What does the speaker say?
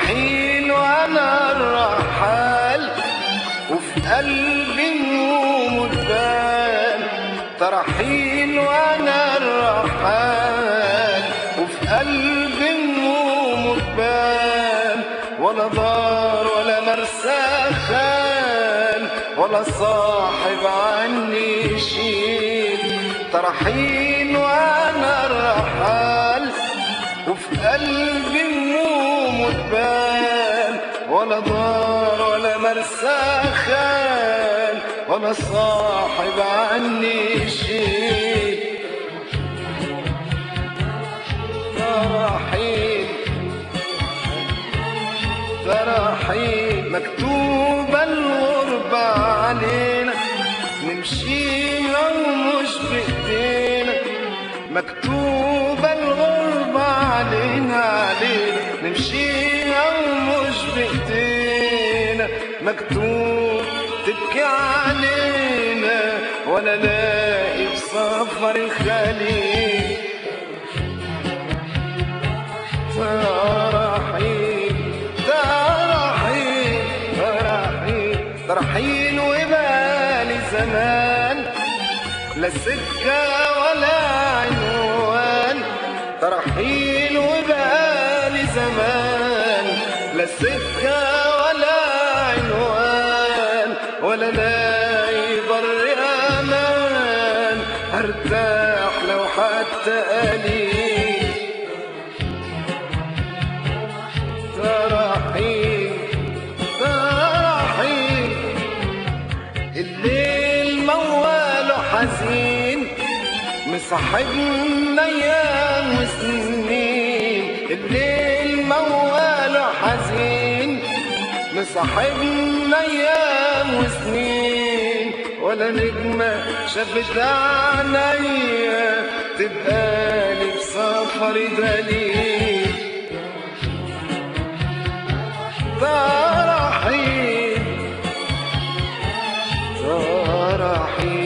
ترحيل وانا الرحال وفي قلبي هموم وجبال ترحيل وانا الرحال وفي قلبي هموم وجبال ولا دار ولا مرسى خال ولا صاحب عني يشيل ترحيل وانا الرحال وفي قلبي هموم وجبال ولا دار ولا مرسى خال ولا صاحب عني شيء ترحيل ترحيل مكتوبة الغربة علينا نمشيها ومش بإيدينا مكتوبة الغربة علينا علينا نمشيها ومش بإيدينا مكتوب تبكي علينا ولا لاقي بسفر الخليل ترحيل ترحيل ترحيل ترحيل وبالي زمان لا سكة ولا عنوان ترحيل وبالي زمان لا سكة ولا عنوان ولا لاقي بر أمان هرتاح لو حتى قليل ترحيل ترحيل الليل مواله حزين مصاحبنا ايام وسنين الليل مواله حزين مصاحبنا ايام وسنين ولا نجمة شافت عينيا تبقى لي بسفر دليل ترحيل ترحيل